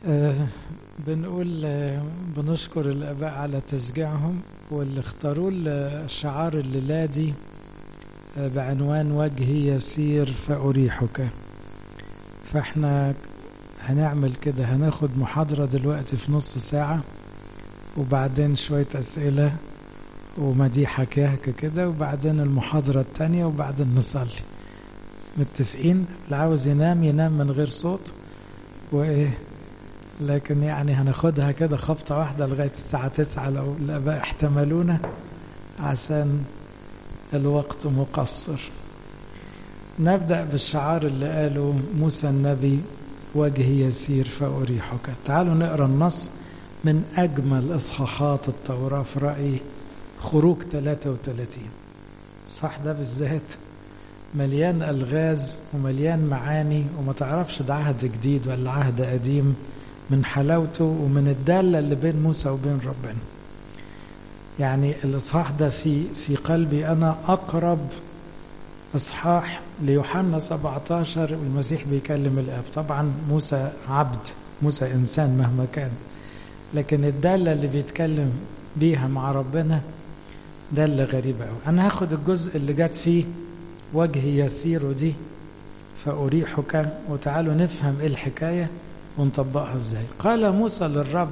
آه بنقول آه بنشكر الآباء على تشجيعهم واللي اختاروا الشعار الليلة دي آه بعنوان وجهي يسير فأريحك فاحنا هنعمل كده هناخد محاضرة دلوقتي في نص ساعة وبعدين شوية أسئلة ومديحة كهك كده وبعدين المحاضرة التانية وبعدين نصلي متفقين اللي عاوز ينام ينام من غير صوت وإيه لكن يعني هناخدها كده خبطة واحدة لغاية الساعة تسعة لو الآباء احتملونا عشان الوقت مقصر نبدأ بالشعار اللي قاله موسى النبي وجهي يسير فأريحك تعالوا نقرأ النص من أجمل إصحاحات التوراة في رأيي خروج 33 صح ده بالذات مليان ألغاز ومليان معاني وما تعرفش ده عهد جديد ولا عهد قديم من حلاوته ومن الدالة اللي بين موسى وبين ربنا يعني الإصحاح ده في في قلبي أنا أقرب إصحاح ليوحنا 17 والمسيح بيكلم الآب طبعا موسى عبد موسى إنسان مهما كان لكن الدالة اللي بيتكلم بيها مع ربنا دالة غريبة أوي أنا هاخد الجزء اللي جت فيه وجهي يسير دي فأريحك وتعالوا نفهم إيه الحكاية ونطبقها إزاي قال موسى للرب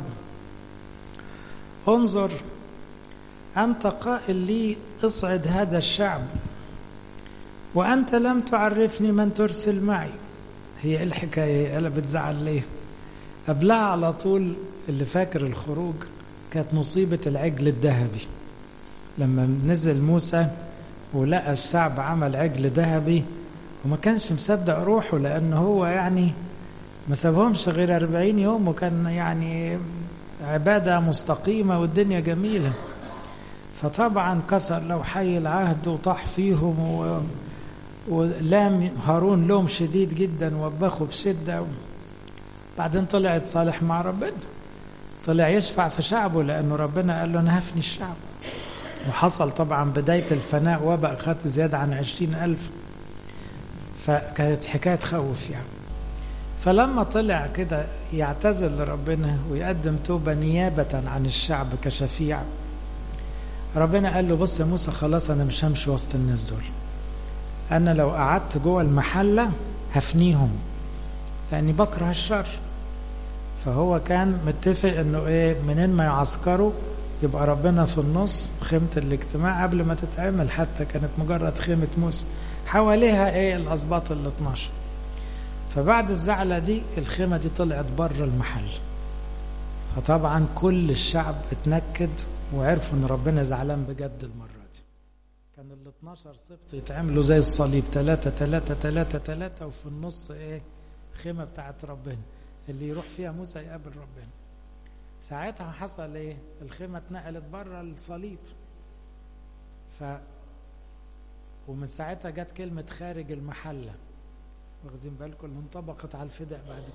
انظر أنت قائل لي اصعد هذا الشعب وأنت لم تعرفني من ترسل معي هي الحكاية أنا بتزعل ليه قبلها على طول اللي فاكر الخروج كانت مصيبة العجل الذهبي لما نزل موسى ولقى الشعب عمل عجل ذهبي وما كانش مصدق روحه لأنه هو يعني ما سابهمش غير أربعين يوم وكان يعني عبادة مستقيمة والدنيا جميلة فطبعا كسر لو حي العهد وطاح فيهم و... ولام هارون لوم شديد جدا وبخه بشدة بعدين طلع يتصالح مع ربنا طلع يشفع في شعبه لأنه ربنا قال له أنا هفني الشعب وحصل طبعا بداية الفناء وباء خدت زيادة عن عشرين ألف فكانت حكاية تخوف يعني فلما طلع كده يعتذر لربنا ويقدم توبة نيابة عن الشعب كشفيع ربنا قال له بص يا موسى خلاص أنا مش همشي وسط الناس دول أنا لو قعدت جوه المحلة هفنيهم لأني بكره الشر فهو كان متفق انه ايه منين ما يعسكروا يبقى ربنا في النص خيمة الاجتماع قبل ما تتعمل حتى كانت مجرد خيمة موسى حواليها ايه الاسباط ال 12 فبعد الزعلة دي الخيمة دي طلعت بره المحل فطبعا كل الشعب اتنكد وعرفوا ان ربنا زعلان بجد المرة دي كان ال 12 سبط يتعملوا زي الصليب ثلاثة ثلاثة ثلاثة ثلاثة وفي النص ايه خيمة بتاعت ربنا اللي يروح فيها موسى يقابل ربنا ساعتها حصل ايه الخيمة اتنقلت بره الصليب ف ومن ساعتها جت كلمة خارج المحلة واخدين بالكم اللي انطبقت على الفداء بعدين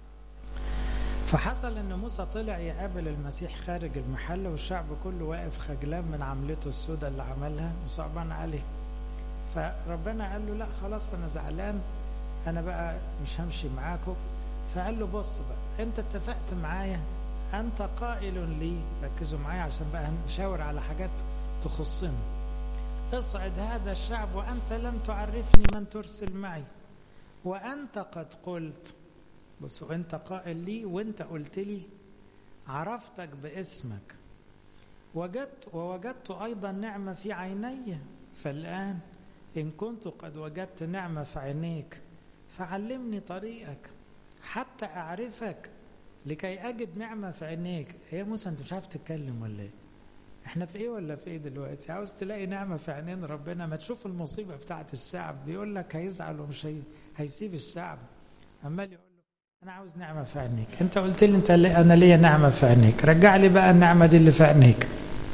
فحصل ان موسى طلع يقابل المسيح خارج المحل والشعب كله واقف خجلان من عملته السوداء اللي عملها وصعبان عليه فربنا قال له لا خلاص انا زعلان انا بقى مش همشي معاكم فقال له بص بقى انت اتفقت معايا انت قائل لي ركزوا معايا عشان بقى نشاور على حاجات تخصنا اصعد هذا الشعب وانت لم تعرفني من ترسل معي وانت قد قلت بص انت قائل لي وانت قلت لي عرفتك باسمك وجدت ووجدت ايضا نعمه في عيني فالان ان كنت قد وجدت نعمه في عينيك فعلمني طريقك حتى أعرفك لكي أجد نعمة في عينيك يا موسى أنت مش عارف تتكلم ولا إيه إحنا في إيه ولا في إيه دلوقتي عاوز تلاقي نعمة في عينين ربنا ما تشوف المصيبة بتاعت الشعب بيقول لك هيزعل ومش هي... هيسيب الشعب عمال يقول له أنا عاوز نعمة في عينيك أنت قلت لي أنت لي أنا ليا نعمة في عينيك رجع لي بقى النعمة دي اللي في عينيك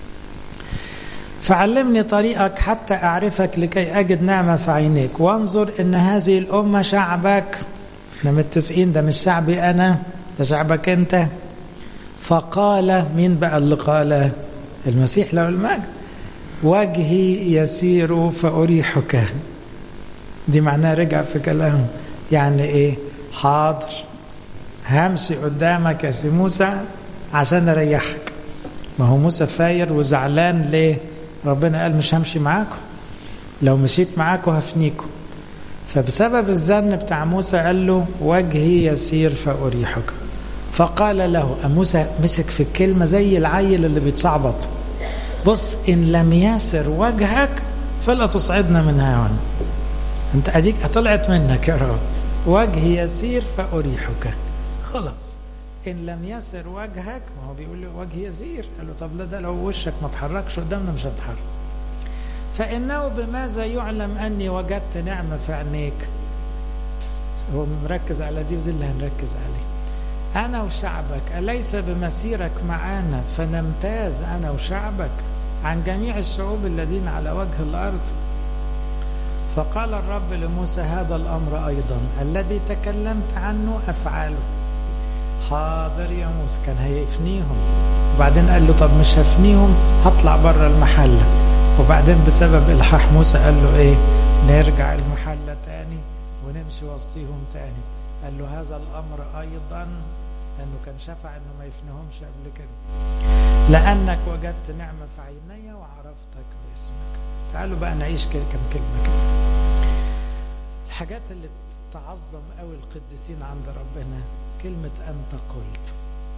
فعلمني طريقك حتى أعرفك لكي أجد نعمة في عينيك وانظر إن هذه الأمة شعبك احنا متفقين ده مش شعبي أنا ده شعبك أنت فقال مين بقى اللي قال المسيح له المجد وجهي يسير فأريحك دي معناها رجع في كلامه يعني ايه حاضر همشي قدامك يا سي موسى عشان اريحك ما هو موسى فاير وزعلان ليه ربنا قال مش همشي معاكم لو مشيت معاكم هفنيكم فبسبب الزن بتاع موسى قال له وجهي يسير فأريحك فقال له موسى مسك في الكلمة زي العيل اللي بيتصعبط بص إن لم يسر وجهك فلا تصعدنا من هنا انت اديك طلعت منك يا رب وجهي يسير فأريحك خلاص إن لم يسر وجهك ما هو بيقول له وجهي يسير قال له طب لا ده لو وشك ما تحركش قدامنا مش هتحرك فإنه بماذا يعلم أني وجدت نعمة في عينيك هو مركز على دي ودي اللي هنركز عليه أنا وشعبك أليس بمسيرك معنا فنمتاز أنا وشعبك عن جميع الشعوب الذين على وجه الأرض فقال الرب لموسى هذا الأمر أيضا الذي تكلمت عنه أفعاله حاضر يا موسى كان هيفنيهم وبعدين قال له طب مش هفنيهم هطلع بره المحلة وبعدين بسبب إلحاح موسى قال له إيه نرجع المحلة تاني ونمشي وسطيهم تاني قال له هذا الأمر أيضا لأنه كان شفع أنه ما يفنهمش قبل كده لأنك وجدت نعمة في عيني وعرفتك باسمك تعالوا بقى نعيش كده كم كلمة كده الحاجات اللي تعظم قوي القديسين عند ربنا كلمة أنت قلت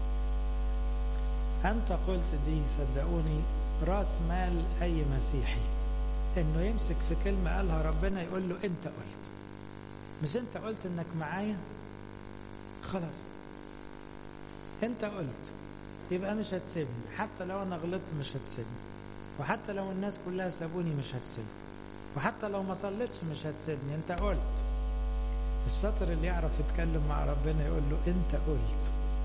أنت قلت دي صدقوني راس مال أي مسيحي إنه يمسك في كلمة قالها ربنا يقول له أنت قلت مش أنت قلت إنك معايا خلاص أنت قلت يبقى مش هتسيبني حتى لو أنا غلطت مش هتسيبني وحتى لو الناس كلها سابوني مش هتسيبني وحتى لو ما صليتش مش هتسيبني أنت قلت الشاطر اللي يعرف يتكلم مع ربنا يقول له أنت قلت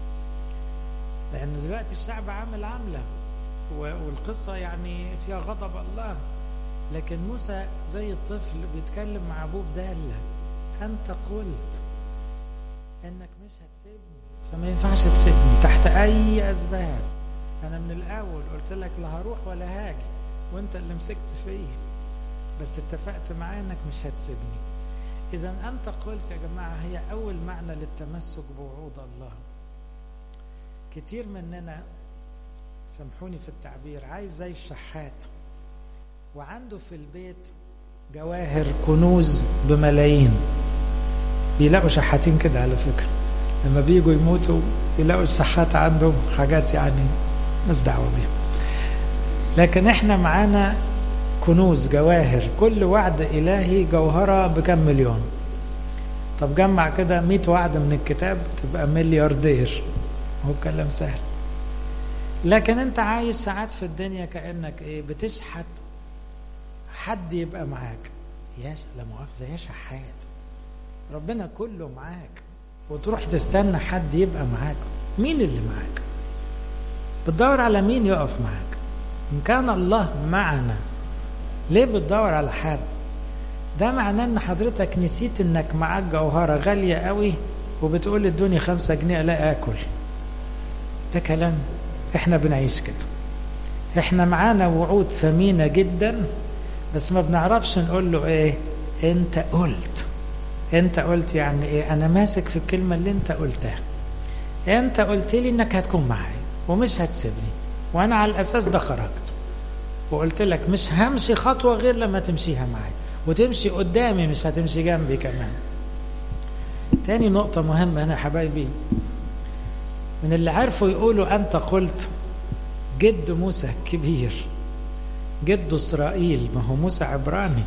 لأن دلوقتي الشعب عامل عاملة والقصة يعني فيها غضب الله لكن موسى زي الطفل بيتكلم مع أبوه بدالة أنت قلت إنك مش هتسيبني فما ينفعش تسيبني تحت أي أسباب أنا من الأول قلت لك لا هروح ولا هاجي وأنت اللي مسكت فيا بس اتفقت معايا إنك مش هتسيبني إذا أنت قلت يا جماعة هي أول معنى للتمسك بوعود الله كتير مننا سامحوني في التعبير عايز زي الشحات وعنده في البيت جواهر كنوز بملايين بيلاقوا شحاتين كده على فكرة لما بيجوا يموتوا يلاقوا الشحات عندهم حاجات يعني مش دعوة بيها لكن احنا معانا كنوز جواهر كل وعد إلهي جوهرة بكم مليون طب جمع كده 100 وعد من الكتاب تبقى ملياردير هو كلام سهل لكن انت عايش ساعات في الدنيا كأنك ايه بتشحت حد يبقى معاك يا لا مؤاخذة يا شحات ربنا كله معاك وتروح تستنى حد يبقى معاك مين اللي معاك بتدور على مين يقف معاك إن كان الله معنا ليه بتدور على حد ده معناه ان حضرتك نسيت انك معاك جوهرة غالية قوي وبتقول ادوني خمسة جنيه لا اكل ده كلام احنا بنعيش كده احنا معانا وعود ثمينة جدا بس ما بنعرفش نقول له ايه انت قلت انت قلت يعني ايه انا ماسك في الكلمة اللي انت قلتها انت قلت لي انك هتكون معايا ومش هتسيبني وانا على الاساس ده خرجت وقلت لك مش همشي خطوة غير لما تمشيها معايا وتمشي قدامي مش هتمشي جنبي كمان تاني نقطة مهمة هنا يا حبايبي من اللي عرفوا يقولوا أنت قلت جد موسى كبير جد إسرائيل ما هو موسى عبراني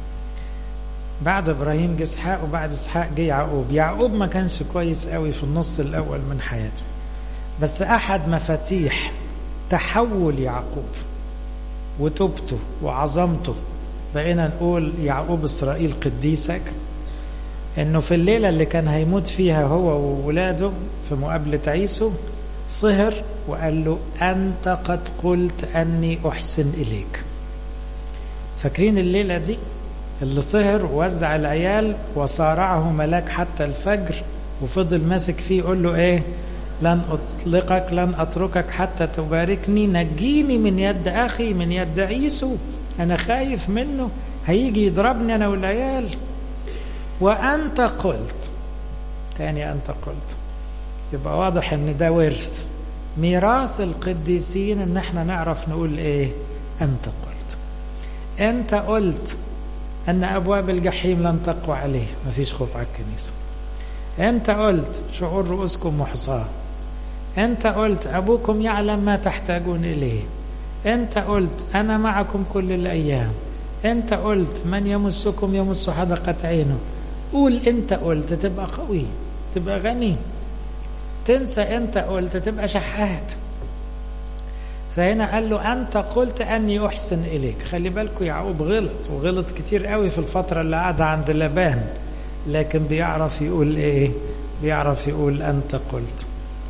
بعد إبراهيم جه إسحاق وبعد إسحاق جه يعقوب يعقوب ما كانش كويس قوي في النص الأول من حياته بس أحد مفاتيح تحول يعقوب وتوبته وعظمته بقينا نقول يعقوب إسرائيل قديسك انه في الليلة اللي كان هيموت فيها هو وولاده في مقابلة عيسو صهر وقال له أنت قد قلت أني أحسن إليك فاكرين الليلة دي اللي صهر ووزع العيال وصارعه ملاك حتى الفجر وفضل ماسك فيه يقول له ايه لن أطلقك لن أتركك حتى تباركني نجيني من يد أخي من يد عيسو أنا خايف منه هيجي يضربني أنا والعيال وأنت قلت تاني أنت قلت يبقى واضح ان ده ورث ميراث القديسين ان احنا نعرف نقول ايه انت قلت انت قلت ان ابواب الجحيم لن تقوى عليه مفيش خوف على الكنيسه انت قلت شعور رؤوسكم محصاه انت قلت ابوكم يعلم ما تحتاجون اليه انت قلت انا معكم كل الايام انت قلت من يمسكم يمس حدقه عينه قول انت قلت تبقى قوي تبقى غني تنسى انت قلت تبقى شحات فهنا قال له انت قلت اني احسن اليك خلي بالكم يعقوب غلط وغلط كتير قوي في الفتره اللي قعدها عند لبان لكن بيعرف يقول ايه بيعرف يقول انت قلت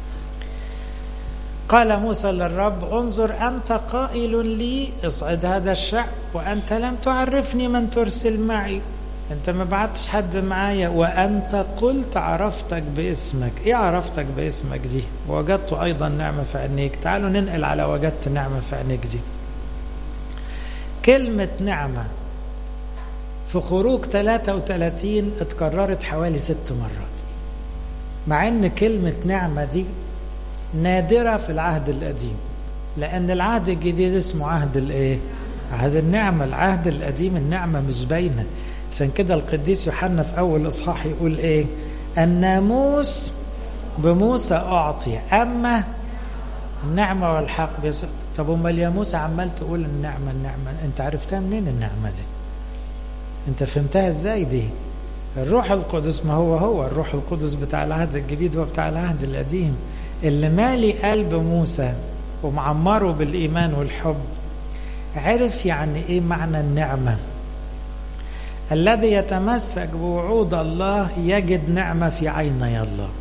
قال موسى للرب انظر انت قائل لي اصعد هذا الشعب وانت لم تعرفني من ترسل معي انت ما بعتش حد معايا وانت قلت عرفتك باسمك ايه عرفتك باسمك دي وجدت ايضا نعمه في عينيك تعالوا ننقل على وجدت نعمه في عينيك دي كلمه نعمه في خروج 33 اتكررت حوالي ست مرات مع ان كلمه نعمه دي نادره في العهد القديم لان العهد الجديد اسمه عهد الايه عهد النعمه العهد القديم النعمه مش باينه عشان كده القديس يوحنا في اول اصحاح يقول ايه الناموس بموسى اعطي اما النعمه والحق بس طب امال يا موسى عمال تقول النعمه النعمه انت عرفتها منين النعمه دي انت فهمتها ازاي دي الروح القدس ما هو هو الروح القدس بتاع العهد الجديد هو بتاع العهد القديم اللي مالي قلب موسى ومعمره بالايمان والحب عرف يعني ايه معنى النعمه الذي يتمسك بوعود الله يجد نعمه في عيني الله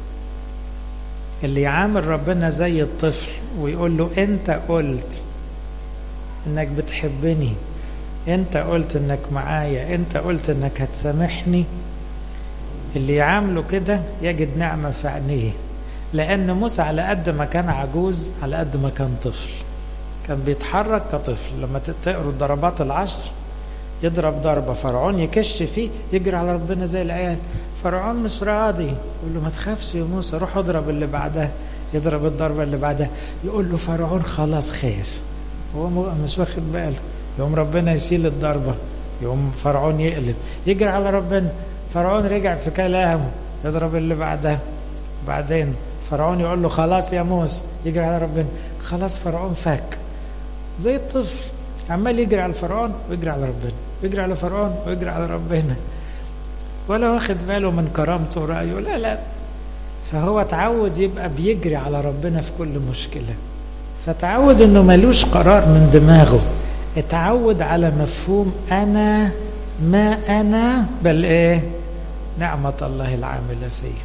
اللي يعامل ربنا زي الطفل ويقول له انت قلت انك بتحبني انت قلت انك معايا انت قلت انك هتسامحني اللي يعامله كده يجد نعمه في عينيه لان موسى على قد ما كان عجوز على قد ما كان طفل كان بيتحرك كطفل لما تقروا الضربات العشر يضرب ضربه فرعون يكش فيه يجري على ربنا زي العيال فرعون مش راضي يقول له ما تخافش يا موسى روح اضرب اللي بعدها يضرب الضربه اللي بعدها يقول له فرعون خلاص خاف هو مش واخد باله يقوم ربنا يشيل الضربه يقوم فرعون يقلب يجري على ربنا فرعون رجع في كلامه يضرب اللي بعدها بعدين فرعون يقول له خلاص يا موسى يجري على ربنا خلاص فرعون فاك زي الطفل عمال يجري على فرعون ويجري على ربنا ويجري على فرعون ويجري على ربنا ولا واخد باله من كرامته ورأيه لا لا فهو اتعود يبقى بيجري على ربنا في كل مشكلة فتعود انه ملوش قرار من دماغه اتعود على مفهوم انا ما انا بل ايه نعمة الله العاملة فيه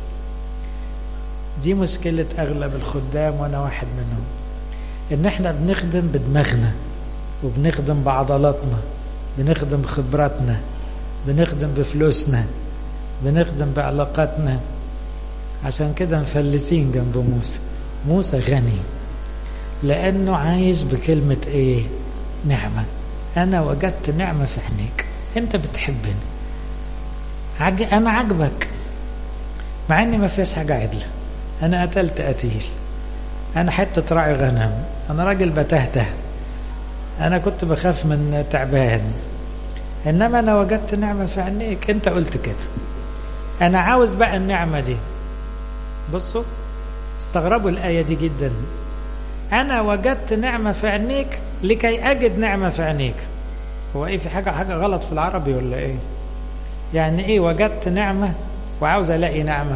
دي مشكلة اغلب الخدام وانا واحد منهم ان احنا بنخدم بدماغنا وبنخدم بعضلاتنا بنخدم خبراتنا بنخدم بفلوسنا بنخدم بعلاقاتنا عشان كده مفلسين جنب موسى موسى غني لانه عايش بكلمة ايه نعمة انا وجدت نعمة في عينيك انت بتحبني عج... انا عجبك مع اني ما فيش حاجة عدلة انا قتلت قتيل انا حتة راعي غنم انا راجل بتهته انا كنت بخاف من تعبان انما انا وجدت نعمة في عينيك انت قلت كده انا عاوز بقى النعمة دي بصوا استغربوا الآية دي جدا أنا وجدت نعمة في عينيك لكي أجد نعمة في عينيك هو إيه في حاجة حاجة غلط في العربي ولا إيه يعني إيه وجدت نعمة وعاوز ألاقي نعمة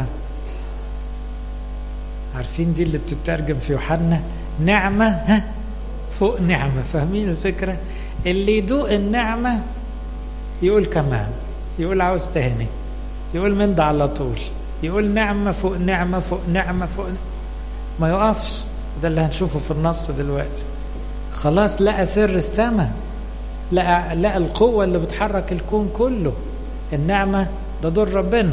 عارفين دي اللي بتترجم في يوحنا نعمة ها فوق نعمة فاهمين الفكرة اللي يدوق النعمة يقول كمان يقول عاوز تاني يقول من ده على طول يقول نعمة فوق نعمة فوق نعمة فوق نعمة. ما يقفش ده اللي هنشوفه في النص دلوقتي خلاص لقى سر السماء لقى, لقى القوة اللي بتحرك الكون كله النعمة ده دور ربنا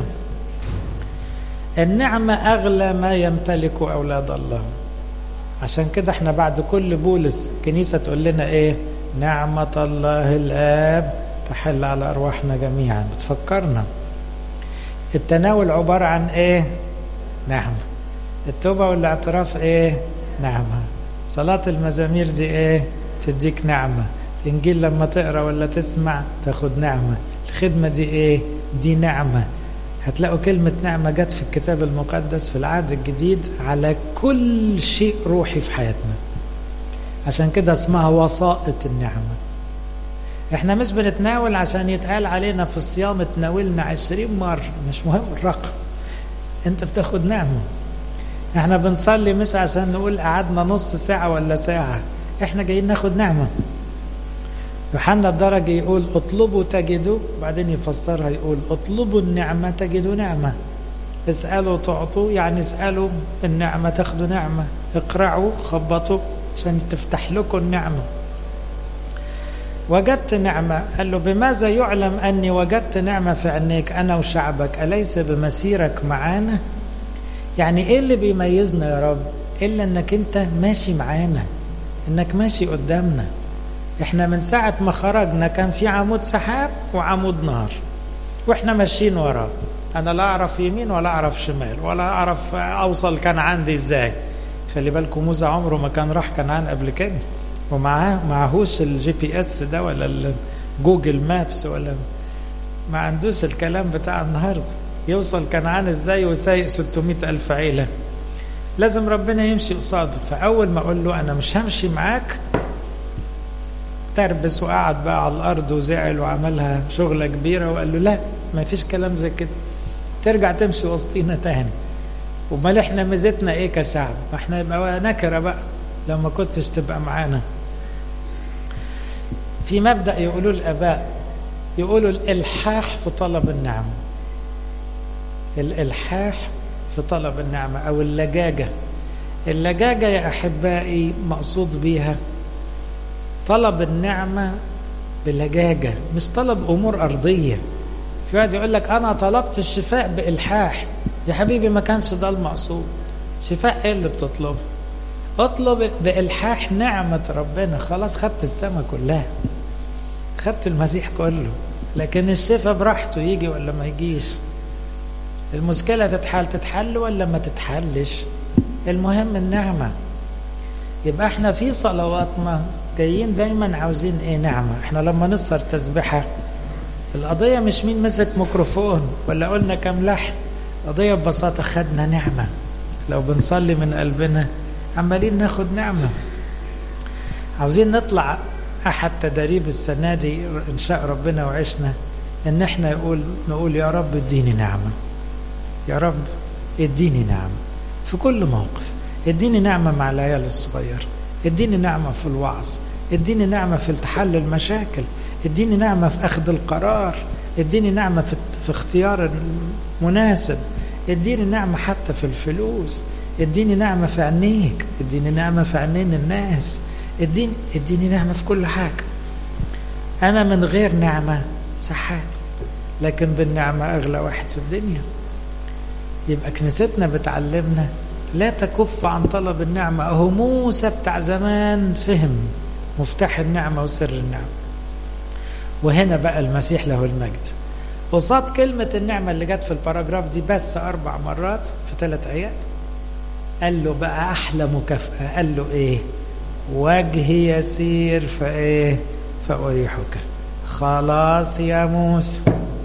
النعمة أغلى ما يمتلكه أولاد الله عشان كده احنا بعد كل بولس كنيسة تقول لنا ايه نعمة الله الآب تحل على أرواحنا جميعا بتفكرنا التناول عبارة عن ايه نعمة التوبة والاعتراف ايه نعمة صلاة المزامير دي ايه تديك نعمة الانجيل لما تقرا ولا تسمع تاخد نعمة الخدمة دي ايه دي نعمة هتلاقوا كلمة نعمة جت في الكتاب المقدس في العهد الجديد على كل شيء روحي في حياتنا عشان كده اسمها وسائط النعمة احنا مش بنتناول عشان يتقال علينا في الصيام تناولنا عشرين مرة مش مهم الرقم انت بتاخد نعمة احنا بنصلي مش عشان نقول قعدنا نص ساعة ولا ساعة احنا جايين ناخد نعمة يوحنا الدرجة يقول اطلبوا تجدوا بعدين يفسرها يقول اطلبوا النعمة تجدوا نعمة اسألوا تعطوا يعني اسألوا النعمة تاخدوا نعمة اقرعوا خبطوا عشان تفتح لكم النعمة وجدت نعمة قال له بماذا يعلم أني وجدت نعمة في عينيك أنا وشعبك أليس بمسيرك معانا يعني إيه اللي بيميزنا يا رب إلا أنك أنت ماشي معانا أنك ماشي قدامنا إحنا من ساعة ما خرجنا كان في عمود سحاب وعمود نار وإحنا ماشيين وراه أنا لا أعرف يمين ولا أعرف شمال ولا أعرف أوصل كان عندي إزاي خلي بالكم موسى عمره ما كان راح كنعان قبل كده ومعاه معهوش الجي بي اس ده ولا الجوجل مابس ولا ما عندوش الكلام بتاع النهارده يوصل كنعان ازاي وسايق 600 ألف عيلة لازم ربنا يمشي قصاده فأول ما أقول له أنا مش همشي معاك تربس وقعد بقى على الأرض وزعل وعملها شغلة كبيرة وقال له لا ما فيش كلام زي كده ترجع تمشي وسطينا تاني امال احنا ميزتنا ايه كشعب ما احنا يبقى نكره بقى لو ما كنتش تبقى معانا في مبدا يقولوا الاباء يقولوا الالحاح في طلب النعمه الالحاح في طلب النعمه او اللجاجه اللجاجه يا احبائي مقصود بيها طلب النعمه بلجاجه مش طلب امور ارضيه في واحد يقول لك انا طلبت الشفاء بالحاح يا حبيبي ما كانش ده المقصود شفاء ايه اللي بتطلبه اطلب بالحاح نعمه ربنا خلاص خدت السماء كلها خدت المسيح كله لكن الشفاء براحته يجي ولا ما يجيش المشكلة تتحل تتحل ولا ما تتحلش المهم النعمة يبقى احنا في صلواتنا جايين دايما عاوزين ايه نعمة احنا لما نسهر تسبحة القضية مش مين مسك ميكروفون ولا قلنا كم لحن القضية ببساطة خدنا نعمة لو بنصلي من قلبنا عمالين ناخد نعمة عاوزين نطلع أحد تداريب السنة دي إن شاء ربنا وعشنا إن إحنا يقول نقول يا رب اديني نعمة يا رب اديني نعمة في كل موقف اديني نعمة مع العيال الصغير اديني نعمة في الوعظ اديني نعمة في حل المشاكل اديني نعمة في أخذ القرار اديني نعمة في, في اختيار المناسب اديني نعمة حتى في الفلوس اديني نعمة في عينيك اديني نعمة في عينين الناس اديني اديني نعمة في كل حاجة أنا من غير نعمة شحات لكن بالنعمة أغلى واحد في الدنيا يبقى كنيستنا بتعلمنا لا تكف عن طلب النعمة أهو موسى بتاع زمان فهم مفتاح النعمة وسر النعمة وهنا بقى المسيح له المجد قصاد كلمة النعمة اللي جت في الباراجراف دي بس أربع مرات في ثلاث آيات قال له بقى أحلى مكافأة قال له إيه وجهي يسير فإيه فأريحك خلاص يا موسى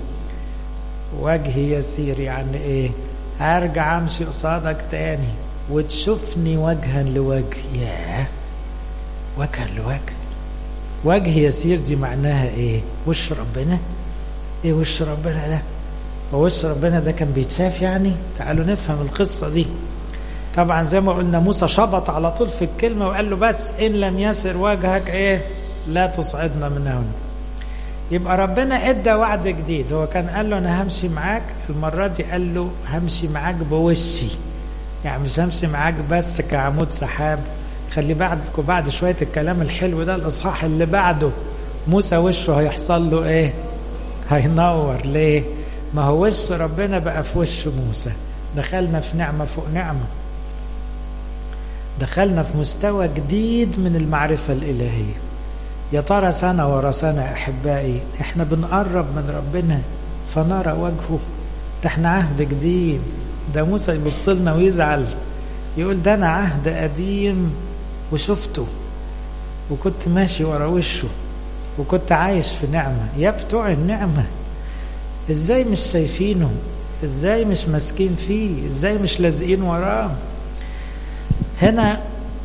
وجهي يسير يعني إيه أرجع أمشي قصادك تاني وتشوفني وجها لوجه ياه وجها لوجه وجه يسير دي معناها ايه وش ربنا ايه وش ربنا ده هو وش ربنا ده كان بيتشاف يعني تعالوا نفهم القصة دي طبعا زي ما قلنا موسى شبط على طول في الكلمة وقال له بس إن لم يسر وجهك إيه لا تصعدنا من هنا يبقى ربنا ادى وعد جديد هو كان قال له انا همشي معاك المرة دي قال له همشي معاك بوشي يعني مش همشي معاك بس كعمود سحاب خلي بعدك وبعد شوية الكلام الحلو ده الإصحاح اللي بعده موسى وشه هيحصل له إيه هينور ليه ما هو وش ربنا بقى في وش موسى دخلنا في نعمة فوق نعمة دخلنا في مستوى جديد من المعرفة الإلهية يا ترى سنة ورا سنة أحبائي احنا بنقرب من ربنا فنرى وجهه ده احنا عهد جديد ده موسى يبص لنا ويزعل يقول ده أنا عهد قديم وشفته وكنت ماشي ورا وشه وكنت عايش في نعمة يا بتوع النعمة ازاي مش شايفينه ازاي مش ماسكين فيه ازاي مش لازقين وراه هنا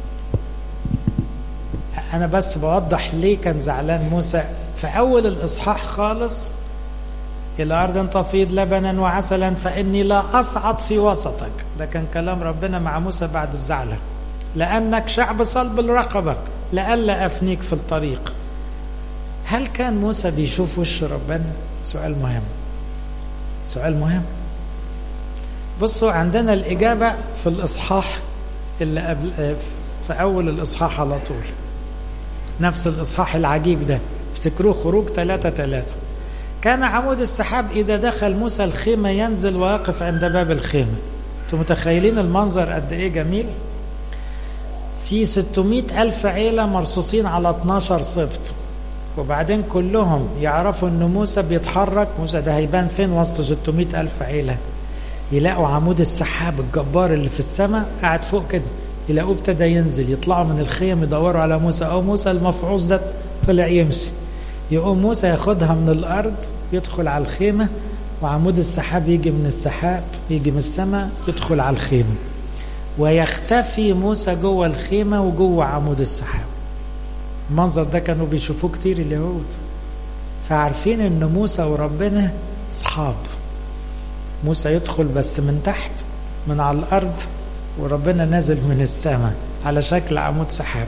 انا بس بوضح ليه كان زعلان موسى في اول الاصحاح خالص الى ارض تفيض لبنا وعسلا فاني لا اصعد في وسطك ده كان كلام ربنا مع موسى بعد الزعله لانك شعب صلب الرقبه لئلا افنيك في الطريق هل كان موسى بيشوف وش ربنا سؤال مهم سؤال مهم بصوا عندنا الإجابة في الإصحاح اللي قبل في أول الإصحاح على طول نفس الإصحاح العجيب ده افتكروه خروج ثلاثة ثلاثة كان عمود السحاب إذا دخل موسى الخيمة ينزل ويقف عند باب الخيمة أنتم متخيلين المنظر قد إيه جميل في 600 ألف عيلة مرصوصين على 12 سبط وبعدين كلهم يعرفوا ان موسى بيتحرك موسى ده هيبان فين وسط 600 ألف عيلة يلاقوا عمود السحاب الجبار اللي في السماء قاعد فوق كده يلاقوه ابتدى ينزل يطلعوا من الخيم يدوروا على موسى او موسى المفعوص ده طلع يمشي يقوم موسى ياخدها من الارض يدخل على الخيمة وعمود السحاب يجي من السحاب يجي من السماء يدخل على الخيمة ويختفي موسى جوه الخيمة وجوه عمود السحاب المنظر ده كانوا بيشوفوه كتير اليهود فعارفين ان موسى وربنا اصحاب موسى يدخل بس من تحت من على الارض وربنا نازل من السماء على شكل عمود سحاب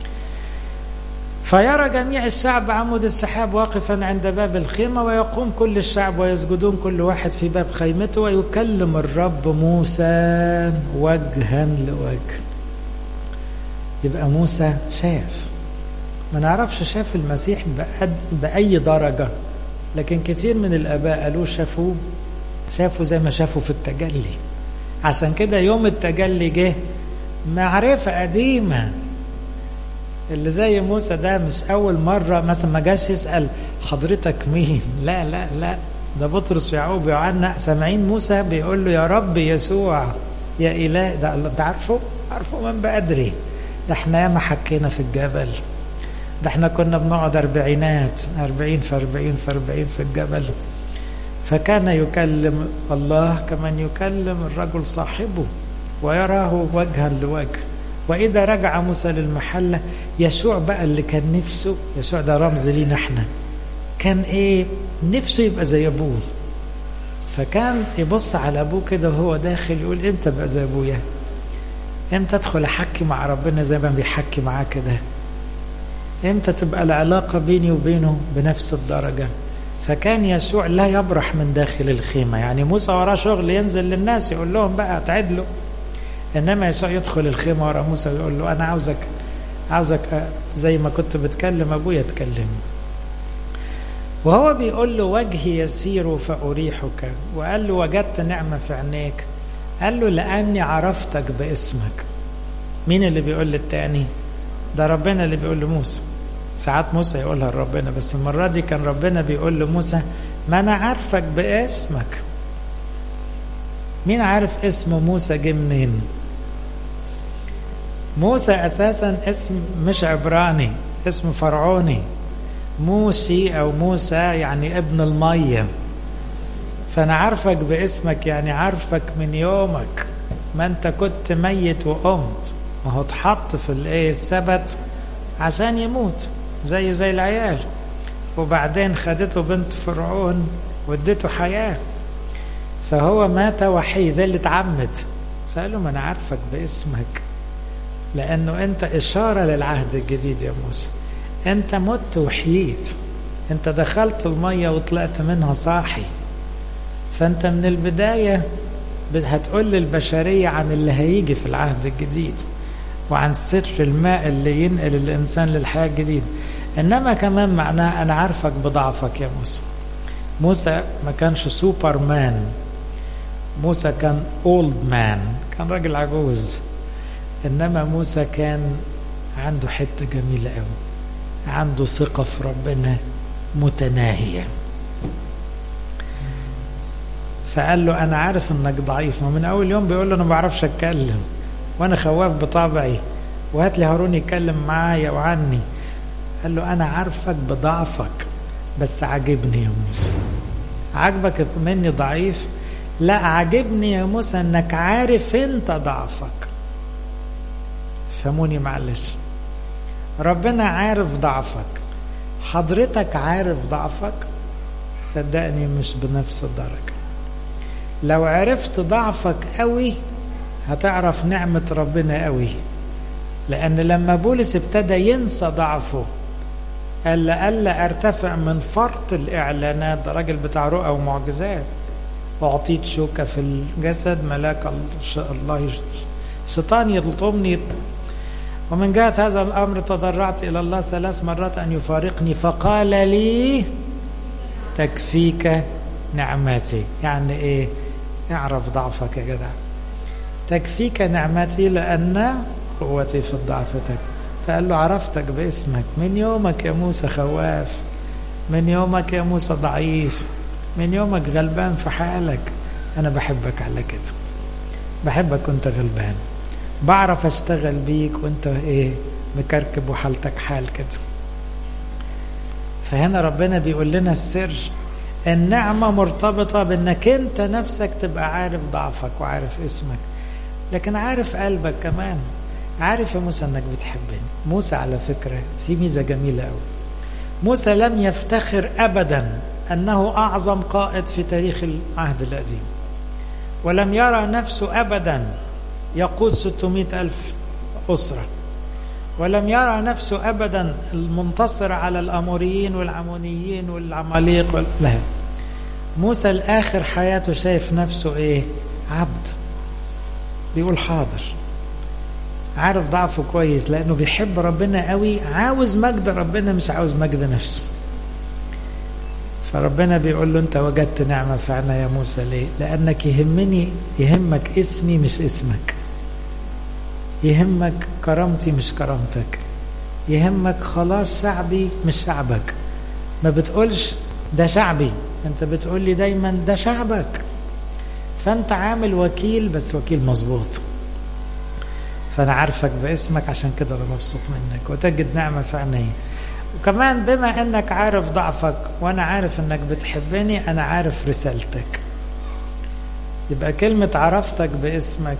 فيرى جميع الشعب عمود السحاب واقفا عند باب الخيمة ويقوم كل الشعب ويسجدون كل واحد في باب خيمته ويكلم الرب موسى وجها لوجه يبقى موسى شاف ما نعرفش شاف المسيح بأي درجة لكن كتير من الآباء قالوا شافوه شافوا زي ما شافوا في التجلي عشان كده يوم التجلي جه معرفة قديمة اللي زي موسى ده مش أول مرة مثلا ما جاش يسأل حضرتك مين لا لا لا ده بطرس ويعقوب ويوحنا سامعين موسى بيقول له يا رب يسوع يا إله ده ده عارفه عارفه من بدري ده احنا ياما حكينا في الجبل ده احنا كنا بنقعد أربعينات أربعين في أربعين في أربعين في الجبل فكان يكلم الله كمن يكلم الرجل صاحبه ويراه وجها لوجه وإذا رجع موسى للمحلة يشوع بقى اللي كان نفسه يشوع ده رمز لينا احنا كان ايه نفسه يبقى زي ابوه فكان يبص على ابوه كده وهو داخل يقول امتى ابقى زي ابويا امتى ادخل احكي مع ربنا زي ما بيحكي معاه كده امتى تبقى العلاقة بيني وبينه بنفس الدرجة فكان يسوع لا يبرح من داخل الخيمة يعني موسى وراه شغل ينزل للناس يقول لهم بقى تعدلوا انما يسوع يدخل الخيمة ورا موسى ويقول له انا عاوزك عاوزك زي ما كنت بتكلم ابويا تكلمني وهو بيقول له وجهي يسير فأريحك وقال له وجدت نعمة في عينيك قال له لأني عرفتك باسمك مين اللي بيقول للتاني ده ربنا اللي بيقول لموسى ساعات موسى يقولها لربنا بس المرة دي كان ربنا بيقول لموسى ما أنا عارفك باسمك مين عارف اسم موسى جه منين موسى أساسا اسم مش عبراني اسم فرعوني موسي أو موسى يعني ابن المية فأنا عارفك باسمك يعني عارفك من يومك ما أنت كنت ميت وقمت ما هو اتحط في الايه السبت عشان يموت زيه زي العيال وبعدين خدته بنت فرعون وادته حياة فهو مات وحي زي اللي اتعمد فقال له ما انا عارفك باسمك لانه انت اشارة للعهد الجديد يا موسى انت مت وحييت انت دخلت المية وطلعت منها صاحي فانت من البداية هتقول للبشرية عن اللي هيجي في العهد الجديد وعن سر الماء اللي ينقل الإنسان للحياة الجديدة إنما كمان معناه أنا عارفك بضعفك يا موسى موسى ما كانش سوبر مان موسى كان اولد مان كان راجل عجوز إنما موسى كان عنده حتة جميلة قوي عنده ثقة في ربنا متناهية فقال له أنا عارف إنك ضعيف ما من أول يوم بيقول له أنا ما بعرفش أتكلم وانا خواف بطبعي وهات لي هارون يتكلم معايا وعني قال له انا عارفك بضعفك بس عاجبني يا موسى عاجبك مني ضعيف لا عاجبني يا موسى انك عارف انت ضعفك فهموني معلش ربنا عارف ضعفك حضرتك عارف ضعفك صدقني مش بنفس الدرجة لو عرفت ضعفك قوي هتعرف نعمة ربنا قوي لأن لما بولس ابتدى ينسى ضعفه قال لألا أرتفع من فرط الإعلانات ده راجل بتاع رؤى ومعجزات أعطيت شوكة في الجسد ملاك الله شيطان يلطمني ومن جهة هذا الأمر تضرعت إلى الله ثلاث مرات أن يفارقني فقال لي تكفيك نعمتي يعني إيه اعرف ضعفك يا جدع تكفيك نعمتي لأن قوتي في ضعفتك فقال له عرفتك باسمك من يومك يا موسى خواف من يومك يا موسى ضعيف من يومك غلبان في حالك أنا بحبك على كده بحبك وانت غلبان بعرف اشتغل بيك وانت ايه مكركب وحالتك حال كده فهنا ربنا بيقول لنا السر النعمة مرتبطة بانك انت نفسك تبقى عارف ضعفك وعارف اسمك لكن عارف قلبك كمان عارف يا موسى انك بتحبني موسى على فكرة في ميزة جميلة قوي موسى لم يفتخر ابدا انه اعظم قائد في تاريخ العهد القديم ولم يرى نفسه ابدا يقود 600 ألف أسرة ولم يرى نفسه أبدا المنتصر على الأموريين والعمونيين والعماليق وال... لا موسى الآخر حياته شايف نفسه إيه عبد بيقول حاضر عارف ضعفه كويس لأنه بيحب ربنا قوي عاوز مجد ربنا مش عاوز مجد نفسه فربنا بيقول له انت وجدت نعمة في عنا يا موسى ليه لأنك يهمني يهمك اسمي مش اسمك يهمك كرامتي مش كرامتك يهمك خلاص شعبي مش شعبك ما بتقولش ده شعبي انت بتقول لي دايما ده شعبك فانت عامل وكيل بس وكيل مظبوط فانا عارفك باسمك عشان كده انا مبسوط منك وتجد نعمه في عيني وكمان بما انك عارف ضعفك وانا عارف انك بتحبني انا عارف رسالتك يبقى كلمه عرفتك باسمك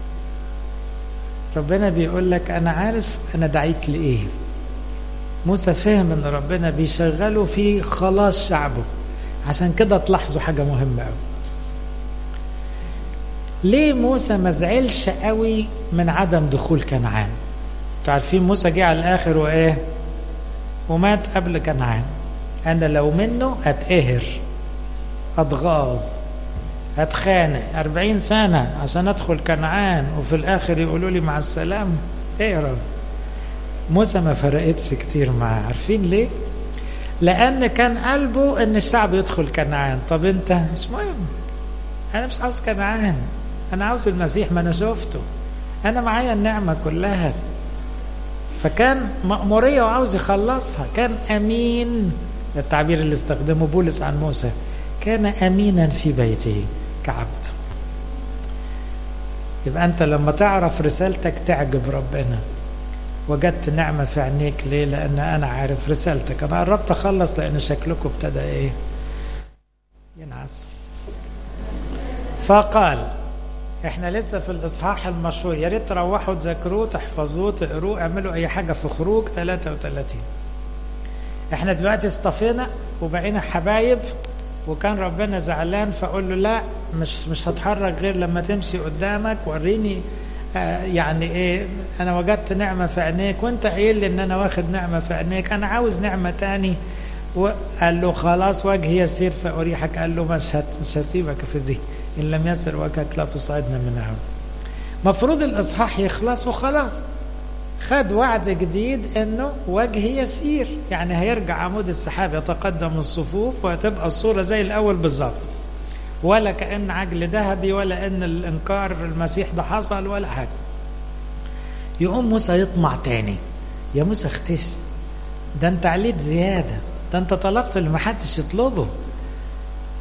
ربنا بيقول لك انا عارف انا دعيت لايه موسى فهم ان ربنا بيشغله في خلاص شعبه عشان كده تلاحظوا حاجه مهمه قوي ليه موسى ما زعلش قوي من عدم دخول كنعان انتوا عارفين موسى جه على الاخر وايه ومات قبل كنعان انا لو منه اتقهر اتغاظ اتخانق أربعين سنة عشان أدخل كنعان وفي الآخر يقولوا لي مع السلامة إيه يا رب موسى ما فرقتش كتير معاه عارفين ليه لأن كان قلبه إن الشعب يدخل كنعان طب أنت مش مهم أنا مش عاوز كنعان أنا عاوز المسيح ما أنا شفته أنا معايا النعمة كلها فكان مأمورية وعاوز يخلصها كان أمين التعبير اللي استخدمه بولس عن موسى كان أمينا في بيته كعبد يبقى أنت لما تعرف رسالتك تعجب ربنا وجدت نعمة في عينيك ليه لأن أنا عارف رسالتك أنا قربت أخلص لأن شكلكم ابتدى إيه ينعس فقال احنا لسه في الاصحاح المشهور يا ريت تروحوا تذاكروه تحفظوه تقروه اعملوا اي حاجه في خروج 33 احنا دلوقتي اصطفينا وبقينا حبايب وكان ربنا زعلان فاقول له لا مش مش هتحرك غير لما تمشي قدامك وريني آه يعني ايه انا وجدت نعمه في عينيك وانت قايل لي ان انا واخد نعمه في عينيك انا عاوز نعمه تاني وقال له خلاص وجهي يسير فاريحك قال له مش مش هسيبك في دي ان لم يسر وجهك لا تصعدنا منها مفروض الاصحاح يخلص وخلاص خد وعد جديد انه وجه يسير يعني هيرجع عمود السحاب يتقدم الصفوف وهتبقى الصورة زي الاول بالظبط ولا كأن عجل ذهبي ولا ان الانكار المسيح ده حصل ولا حاجة يقوم موسى يطمع تاني يا موسى اختش ده انت عليت زيادة ده انت طلبت اللي محدش يطلبه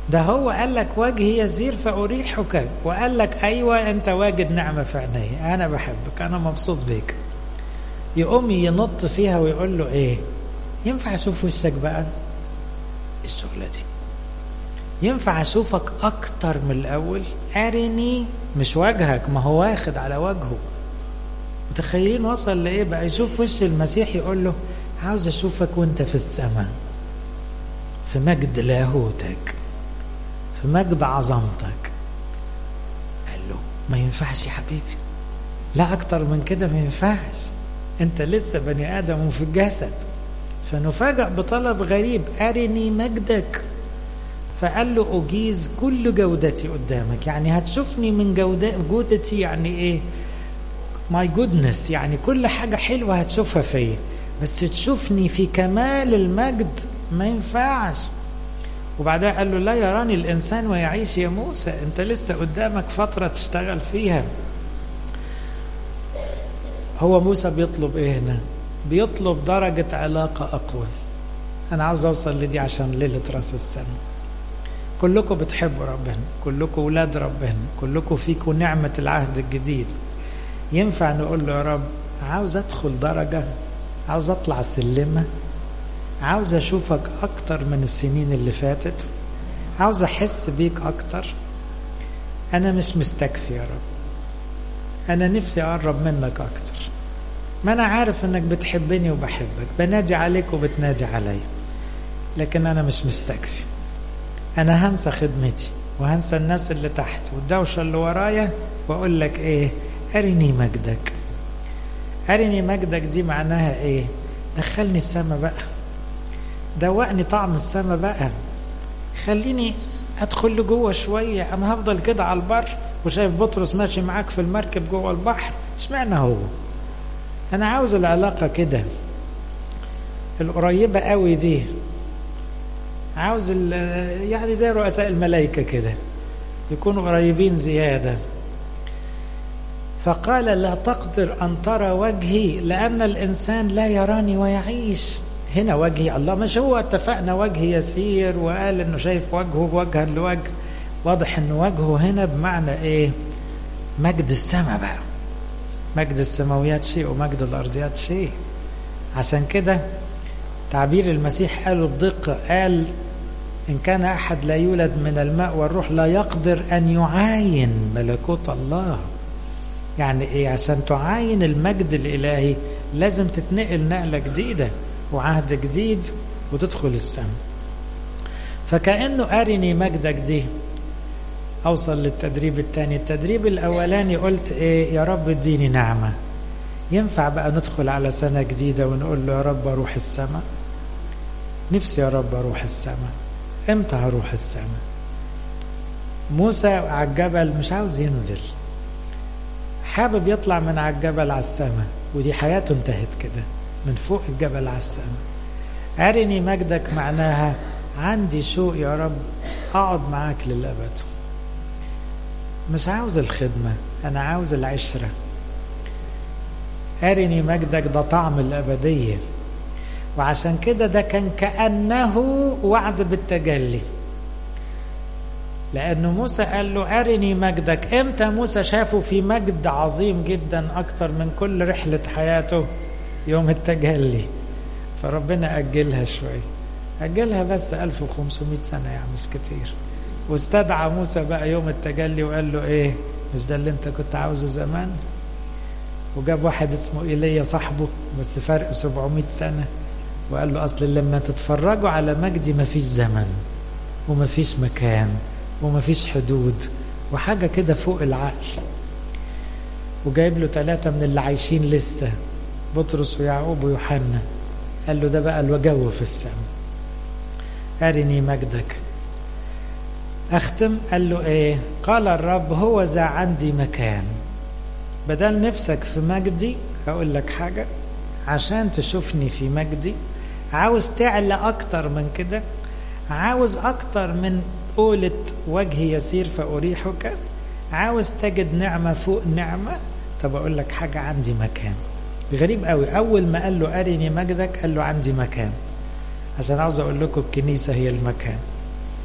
ده هو قال لك وجهي يسير فأريحك وقال لك أيوة أنت واجد نعمة في عيني أنا بحبك أنا مبسوط بيك يقوم ينط فيها ويقول له إيه ينفع أشوف وشك بقى الشغلة دي ينفع أشوفك أكتر من الأول أرني مش وجهك ما هو واخد على وجهه متخيلين وصل لإيه بقى يشوف وش المسيح يقول له عاوز أشوفك وأنت في السماء في مجد لاهوتك في مجد عظمتك قال له ما ينفعش يا حبيبي لا أكتر من كده ما ينفعش أنت لسه بني آدم وفي الجسد فنفاجأ بطلب غريب أرني مجدك فقال له أجيز كل جودتي قدامك يعني هتشوفني من جودة جودتي يعني إيه ماي جودنس يعني كل حاجة حلوة هتشوفها فيا بس تشوفني في كمال المجد ما ينفعش وبعدها قال له لا يراني الإنسان ويعيش يا موسى أنت لسه قدامك فترة تشتغل فيها هو موسى بيطلب إيه هنا بيطلب درجة علاقة أقوى أنا عاوز أوصل لدي عشان ليلة رأس السنة كلكم بتحبوا ربنا كلكم ولاد ربنا كلكم فيكم نعمة العهد الجديد ينفع نقول له يا رب عاوز أدخل درجة عاوز أطلع سلمة عاوز أشوفك أكتر من السنين اللي فاتت عاوز أحس بيك أكتر أنا مش مستكفي يا رب أنا نفسي أقرب منك أكتر ما أنا عارف إنك بتحبني وبحبك بنادي عليك وبتنادي عليا لكن أنا مش مستكفي أنا هنسى خدمتي وهنسى الناس اللي تحت والدوشة اللي ورايا وأقول لك إيه أرني مجدك أرني مجدك دي معناها إيه دخلني السما بقى دوقني طعم السما بقى خليني ادخل لجوه شويه انا هفضل كده على البر وشايف بطرس ماشي معاك في المركب جوه البحر اشمعنى هو انا عاوز العلاقه كده القريبه قوي دي عاوز يعني زي رؤساء الملائكه كده يكونوا قريبين زياده فقال لا تقدر ان ترى وجهي لان الانسان لا يراني ويعيش هنا وجهي الله مش هو اتفقنا وجه يسير وقال انه شايف وجهه وجها لوجه واضح ان وجهه هنا بمعنى ايه مجد السماء بقى مجد السماويات شيء ومجد الارضيات شيء عشان كده تعبير المسيح قاله بدقة قال إن كان أحد لا يولد من الماء والروح لا يقدر أن يعاين ملكوت الله يعني إيه عشان تعاين المجد الإلهي لازم تتنقل نقلة جديدة وعهد جديد وتدخل السماء فكأنه أرني مجدك دي أوصل للتدريب الثاني التدريب الأولاني قلت إيه يا رب اديني نعمة ينفع بقى ندخل على سنة جديدة ونقول له يا رب أروح السماء نفسي يا رب أروح السماء إمتى هروح السماء موسى على الجبل مش عاوز ينزل حابب يطلع من على الجبل على السماء ودي حياته انتهت كده من فوق الجبل على السماء أرني مجدك معناها عندي شوق يا رب أقعد معاك للأبد مش عاوز الخدمة أنا عاوز العشرة أرني مجدك ده طعم الأبدية وعشان كده ده كان كأنه وعد بالتجلي لأن موسى قال له أرني مجدك إمتى موسى شافه في مجد عظيم جدا أكتر من كل رحلة حياته يوم التجلي فربنا أجلها شوي أجلها بس 1500 سنة يعني مش كتير واستدعى موسى بقى يوم التجلي وقال له إيه مش ده اللي أنت كنت عاوزه زمان وجاب واحد اسمه إيليا صاحبه بس فرق 700 سنة وقال له أصل لما تتفرجوا على مجدي مفيش زمن ومفيش مكان ومفيش حدود وحاجة كده فوق العقل وجايب له ثلاثة من اللي عايشين لسه بطرس ويعقوب ويوحنا قال له ده بقى الجو في السماء أرني مجدك أختم قال له إيه قال الرب هو ذا عندي مكان بدل نفسك في مجدي هقول لك حاجة عشان تشوفني في مجدي عاوز تعلى أكتر من كده عاوز أكتر من قولة وجهي يسير فأريحك عاوز تجد نعمة فوق نعمة طب أقول لك حاجة عندي مكان غريب قوي أول ما قال له أرني مجدك قال له عندي مكان عشان عاوز أقول لكم الكنيسة هي المكان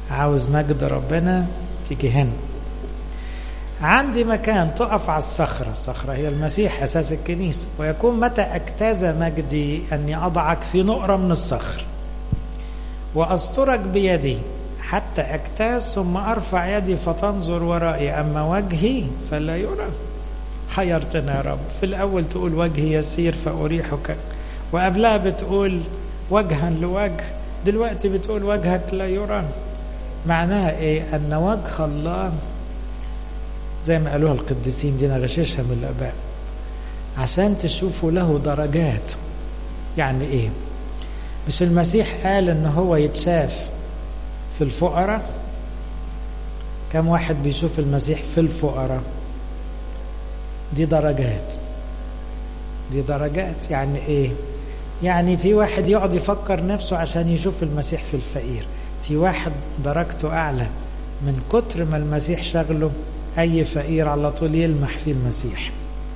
عاوز مجد ربنا تيجي هنا عندي مكان تقف على الصخرة الصخرة هي المسيح أساس الكنيسة ويكون متى أجتاز مجدي أني أضعك في نقرة من الصخر وأسترك بيدي حتى أجتاز ثم أرفع يدي فتنظر ورائي أما وجهي فلا يرى حيرتنا يا رب في الأول تقول وجهي يسير فأريحك وقبلها بتقول وجها لوجه دلوقتي بتقول وجهك لا يرى معناها ايه ان وجه الله زي ما قالوها القديسين دي انا غششها من الاباء عشان تشوفوا له درجات يعني ايه مش المسيح قال ان هو يتشاف في الفقراء كم واحد بيشوف المسيح في الفقراء دي درجات دي درجات يعني ايه يعني في واحد يقعد يفكر نفسه عشان يشوف المسيح في الفقير في واحد درجته اعلى من كتر ما المسيح شغله اي فقير على طول يلمح فيه المسيح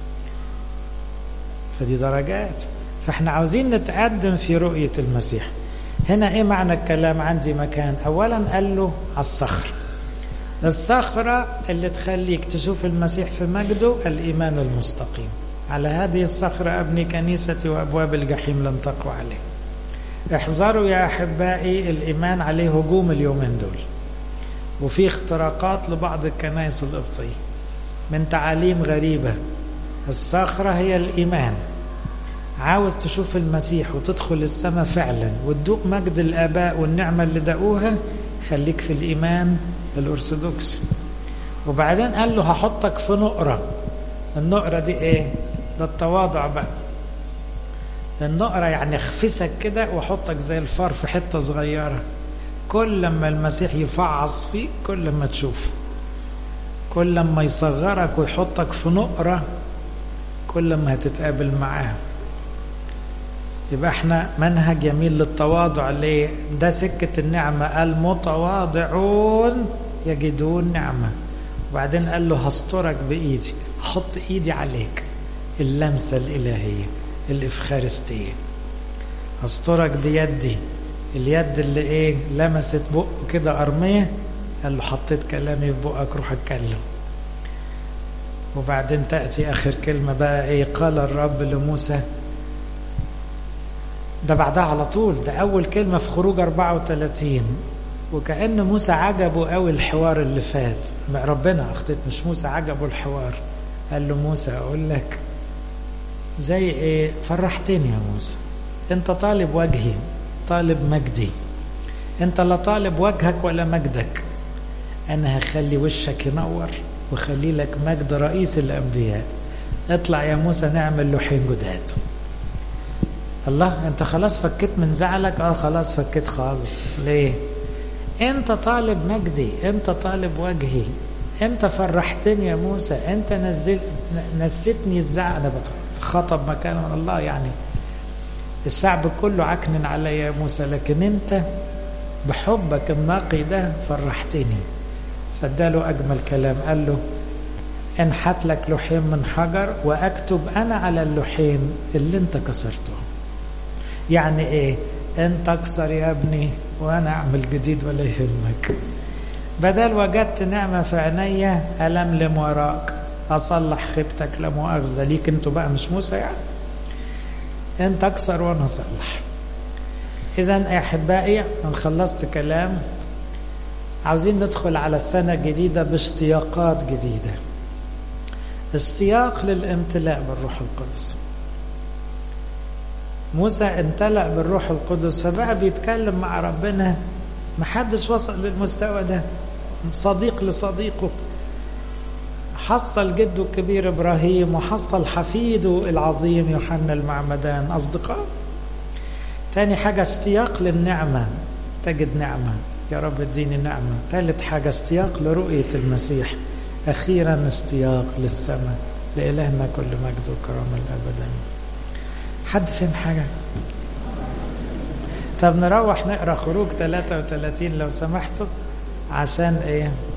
فدي درجات فاحنا عاوزين نتقدم في رؤية المسيح هنا ايه معنى الكلام عندي مكان اولا قال له على الصخر الصخرة اللي تخليك تشوف المسيح في مجده الإيمان المستقيم على هذه الصخرة أبني كنيستي وأبواب الجحيم لن تقوى عليه احذروا يا أحبائي الإيمان عليه هجوم اليومين دول وفي اختراقات لبعض الكنائس القبطية من تعاليم غريبة الصخرة هي الإيمان عاوز تشوف المسيح وتدخل السماء فعلا وتدوق مجد الآباء والنعمة اللي دقوها خليك في الإيمان الأرثوذكسي وبعدين قال له هحطك في نقرة النقرة دي إيه؟ ده التواضع بقى النقرة يعني اخفسك كده واحطك زي الفار في حتة صغيرة كل لما المسيح يفعص فيك كل لما تشوفه كل لما يصغرك ويحطك في نقرة كل لما هتتقابل معاه يبقى احنا منهج يميل للتواضع ليه ده سكة النعمة المتواضعون يجدون نعمة وبعدين قال له هسترك بإيدي حط إيدي عليك اللمسة الإلهية الإفخارستية هسترك بيدي اليد اللي ايه لمست بقه كده أرمية قال له حطيت كلامي في بقك روح اتكلم وبعدين تأتي آخر كلمة بقى ايه قال الرب لموسى ده بعدها على طول ده أول كلمة في خروج 34 وكأن موسى عجبه قوي الحوار اللي فات ربنا أخطيت مش موسى عجبه الحوار قال له موسى أقول لك زي إيه فرحتني يا موسى أنت طالب وجهي طالب مجدي أنت لا طالب وجهك ولا مجدك أنا هخلي وشك ينور وخلي لك مجد رئيس الأنبياء اطلع يا موسى نعمل لوحين جداد الله انت خلاص فكيت من زعلك اه خلاص فكيت خالص ليه انت طالب مجدي انت طالب وجهي انت فرحتني يا موسى انت نزلت نسيتني الزعل انا خطب مكان من الله يعني الشعب كله عكنن عليا يا موسى لكن انت بحبك النقي ده فرحتني فاداله اجمل كلام قال له انحت لك لوحين من حجر واكتب انا على اللوحين اللي انت كسرتهم يعني ايه انت اكسر يا ابني وانا اعمل جديد ولا يهمك بدل وجدت نعمه في عينيا الملم وراك اصلح خيبتك لا مؤاخذه ليك انتوا بقى مش موسى يعني انت اكسر وانا اصلح اذا يا احبائي انا خلصت كلام عاوزين ندخل على السنه الجديده باشتياقات جديده اشتياق للامتلاء بالروح القدس موسى امتلأ بالروح القدس فبقى بيتكلم مع ربنا محدش وصل للمستوى ده صديق لصديقه حصل جده الكبير ابراهيم وحصل حفيده العظيم يوحنا المعمدان اصدقاء تاني حاجة اشتياق للنعمة تجد نعمة يا رب اديني نعمة ثالث حاجة اشتياق لرؤية المسيح أخيرا اشتياق للسماء لإلهنا كل مجد وكرامة الأبدا حد فهم حاجة طب نروح نقرأ خروج 33 لو سمحتوا عشان ايه